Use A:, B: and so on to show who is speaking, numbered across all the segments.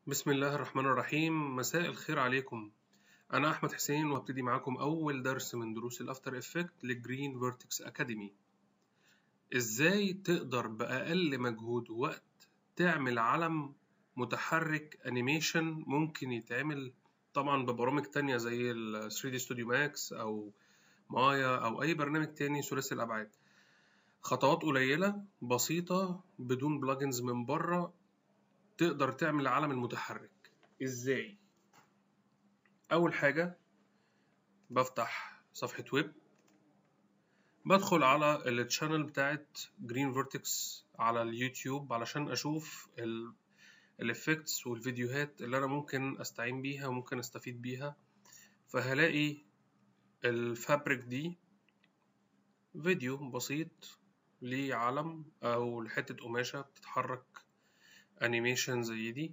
A: بسم الله الرحمن الرحيم مساء الخير عليكم أنا أحمد حسين وهبتدي معاكم أول درس من دروس الأفتر إفكت لجرين فيرتكس أكاديمي إزاي تقدر بأقل مجهود ووقت تعمل علم متحرك أنيميشن ممكن يتعمل طبعا ببرامج تانية زي ال 3D Studio Max أو مايا أو أي برنامج تاني ثلاثي الأبعاد خطوات قليلة بسيطة بدون بلجنز من بره تقدر تعمل العلم المتحرك ازاي اول حاجه بفتح صفحه ويب بدخل على التشانل بتاعت جرين فيرتكس على اليوتيوب علشان اشوف الافكتس والفيديوهات اللي انا ممكن استعين بيها وممكن استفيد بيها فهلاقي الفابريك دي فيديو بسيط لعلم او لحته قماشه بتتحرك انيميشن زي دي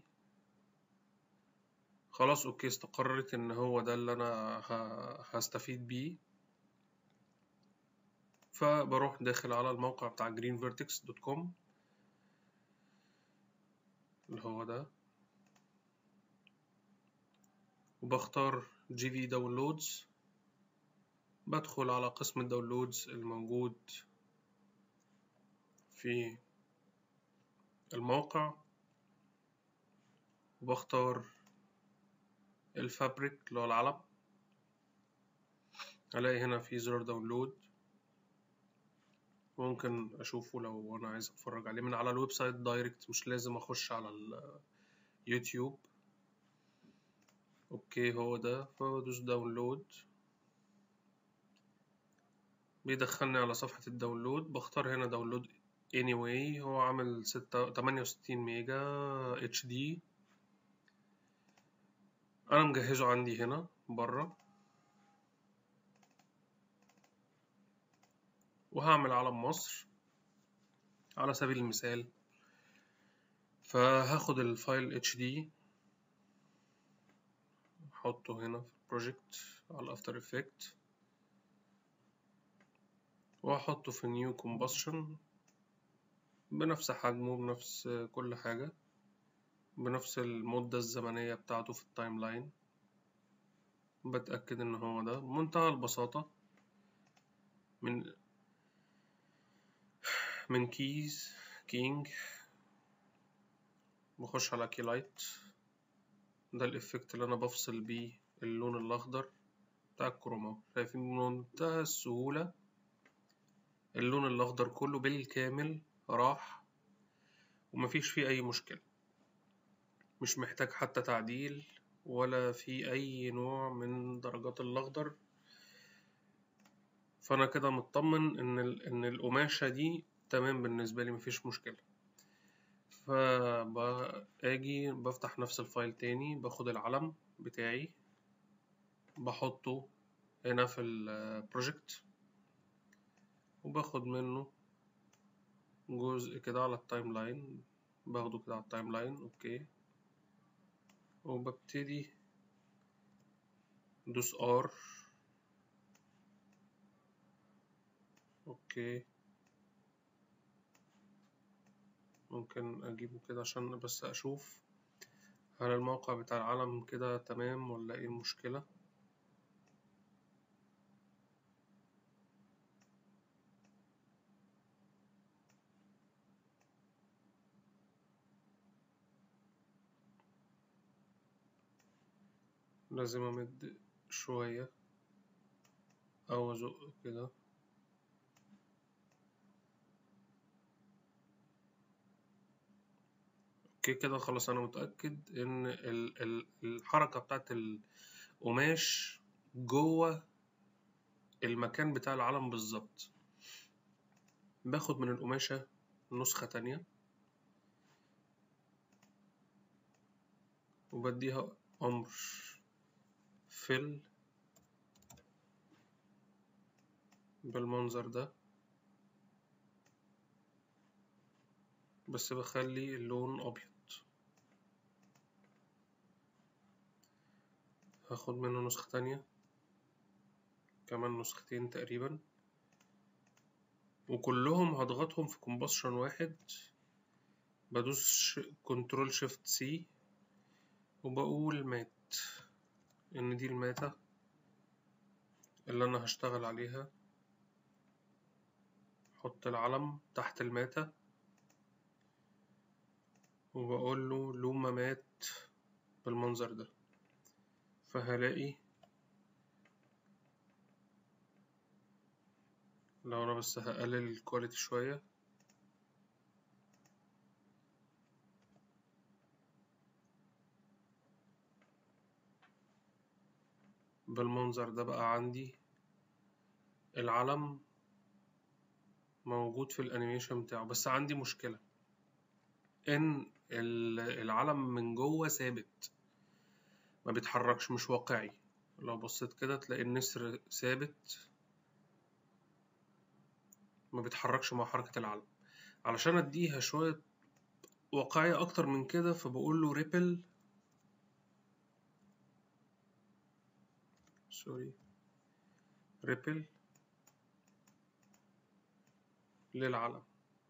A: خلاص اوكي استقرت ان هو ده اللي انا هستفيد بيه فبروح داخل على الموقع بتاع greenvertex.com اللي هو ده وبختار جي في داونلودز بدخل على قسم الداونلودز الموجود في الموقع وبختار الفابريك اللي هو العلم الاقي هنا في زرار داونلود ممكن اشوفه لو انا عايز اتفرج عليه من على الويب سايت دايركت مش لازم اخش على اليوتيوب اوكي هو ده فبدوس داونلود بيدخلني على صفحة الداونلود بختار هنا داونلود anyway هو عامل ستة تمانية وستين ميجا اتش دي انا مجهزه عندي هنا بره وهعمل علم مصر على سبيل المثال فهاخد الفايل اتش دي احطه هنا في البروجكت على الافتر افكت واحطه في نيو كومباشن بنفس حجمه بنفس كل حاجة بنفس المدة الزمنية بتاعته في التايم لاين بتأكد إن هو ده بمنتهى البساطة من من كيز كينج بخش على كي لايت ده الإفكت اللي أنا بفصل بيه اللون الأخضر بتاع الكروما شايفين بمنتهى السهولة اللون الأخضر كله بالكامل راح ومفيش فيه أي مشكلة مش محتاج حتى تعديل ولا في أي نوع من درجات الأخضر فأنا كده مطمن إن إن القماشة دي تمام بالنسبة لي مفيش مشكلة فباجي بفتح نفس الفايل تاني باخد العلم بتاعي بحطه هنا في البروجكت وباخد منه جزء كده على التايم لاين باخده كده على التايم لاين اوكي وببتدي دوس ار اوكي ممكن اجيبه كده عشان بس اشوف هل الموقع بتاع العلم كده تمام ولا ايه المشكلة لازم امد شوية او ازق كده اوكي كده خلاص انا متأكد ان ال ال الحركة بتاعت القماش جوه المكان بتاع العلم بالظبط باخد من القماشة نسخة تانية وبديها أمر فل بالمنظر ده بس بخلي اللون أبيض هاخد منه نسخة تانية كمان نسختين تقريبا وكلهم هضغطهم في كومباشن واحد بدوس كنترول شيفت سي وبقول مات إن دي الماتة اللي أنا هشتغل عليها أحط العلم تحت الماتة وبقول له لوما مات بالمنظر ده فهلاقي لو أنا بس هقلل الكواليتي شوية بالمنظر ده بقى عندي العلم موجود في الانيميشن بتاعه بس عندي مشكلة ان العلم من جوه ثابت ما بيتحركش مش واقعي لو بصيت كده تلاقي النسر ثابت ما بيتحركش مع حركة العلم علشان اديها شوية واقعية اكتر من كده فبقول له ريبل سوري ريبل للعلم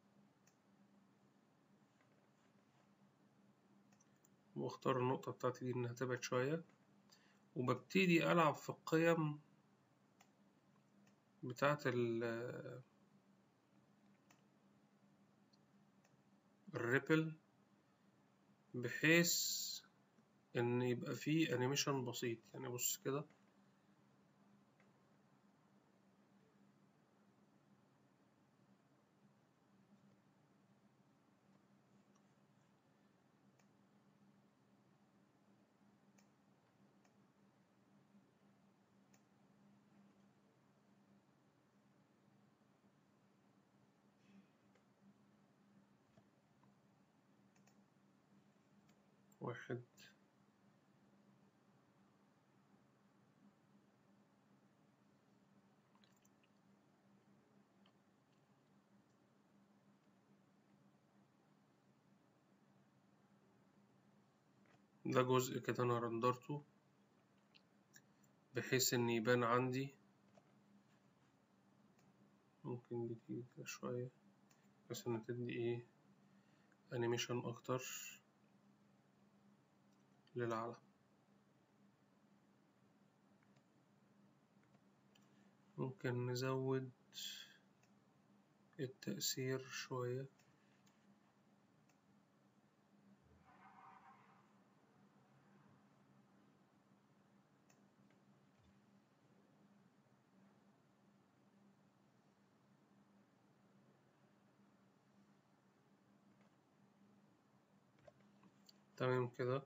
A: واختار النقطة بتاعتي دي انها تبعد شوية وببتدي ألعب في القيم بتاعت ال الريبل بحيث ان يبقى فيه انيميشن بسيط يعني بص كده واحد ده جزء كده أنا رندرته بحيث إن يبان عندي ممكن دي تيجي كده شوية بحيث إن تدي إيه أنيميشن أكتر للعلم ممكن نزود التأثير شوية تمام كده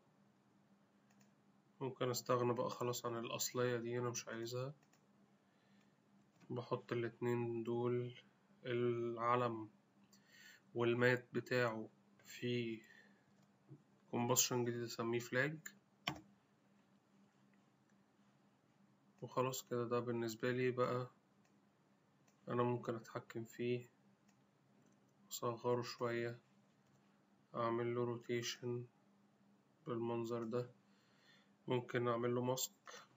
A: ممكن استغنى بقى خلاص عن الأصلية دي أنا مش عايزها بحط الاتنين دول العلم والمات بتاعه في كومباشن جديد اسميه فلاج وخلاص كده ده بالنسبة لي بقى أنا ممكن أتحكم فيه أصغره شوية أعمل له روتيشن بالمنظر ده ممكن أعمل له ماسك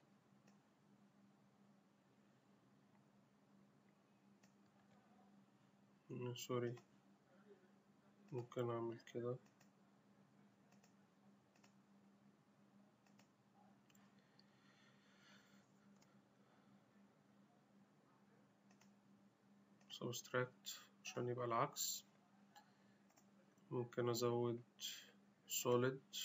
A: سوري ممكن أعمل كده subtract عشان يبقى العكس ممكن أزود solid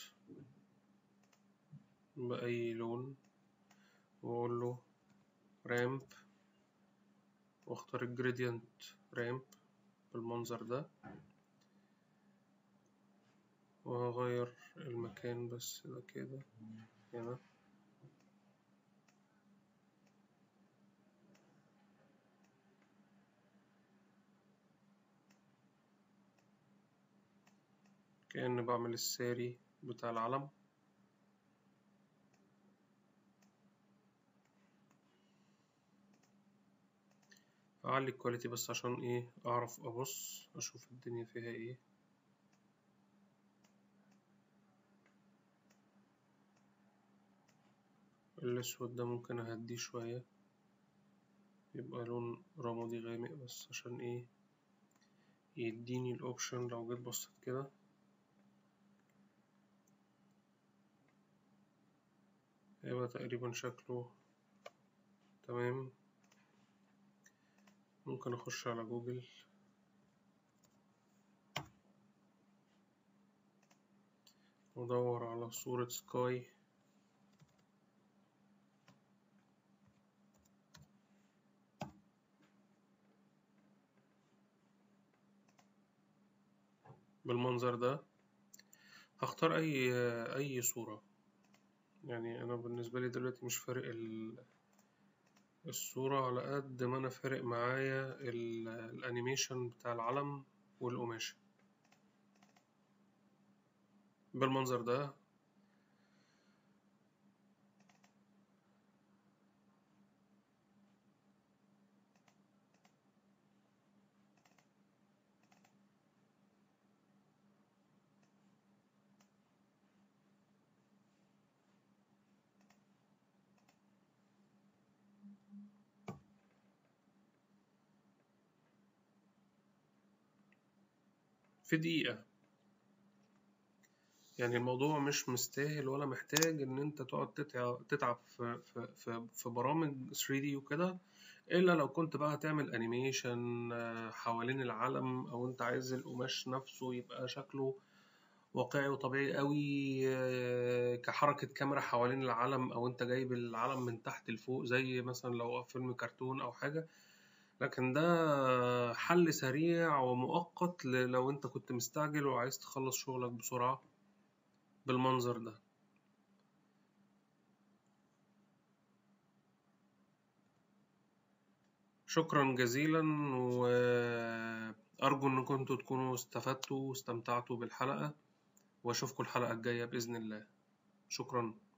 A: بأي لون وأقول له ramp وأختار الجريدينت ramp بالمنظر ده وهغير المكان بس ده كده هنا كأني بعمل الساري بتاع العلم أعلي الكواليتي بس عشان إيه أعرف أبص أشوف الدنيا فيها إيه الأسود ده ممكن أهديه شوية يبقى لون رمادي غامق بس عشان إيه يديني الأوبشن لو جيت بصيت كده هيبقى تقريبا شكله تمام ممكن أخش على جوجل وأدور على صورة سكاي بالمنظر ده هختار أي أي صورة يعني أنا بالنسبة لي دلوقتي مش فارق ال- الصورة على قد ما أنا فارق معايا ال- الأنيميشن بتاع العلم والقماشة بالمنظر ده في دقيقة يعني الموضوع مش مستاهل ولا محتاج إن أنت تقعد تتع- تتعب في, في, في, في برامج 3D وكده إلا لو كنت بقى هتعمل أنيميشن حوالين العلم أو أنت عايز القماش نفسه يبقى شكله واقعي وطبيعي قوي آه، كحركة كاميرا حوالين العلم أو أنت جايب العلم من تحت لفوق زي مثلا لو فيلم كرتون أو حاجة لكن ده حل سريع ومؤقت ل- لو أنت كنت مستعجل وعايز تخلص شغلك بسرعة بالمنظر ده شكرا جزيلا وأرجو إن كنتوا تكونوا استفدتوا واستمتعتوا بالحلقة وأشوفكم الحلقة الجاية بإذن الله شكرا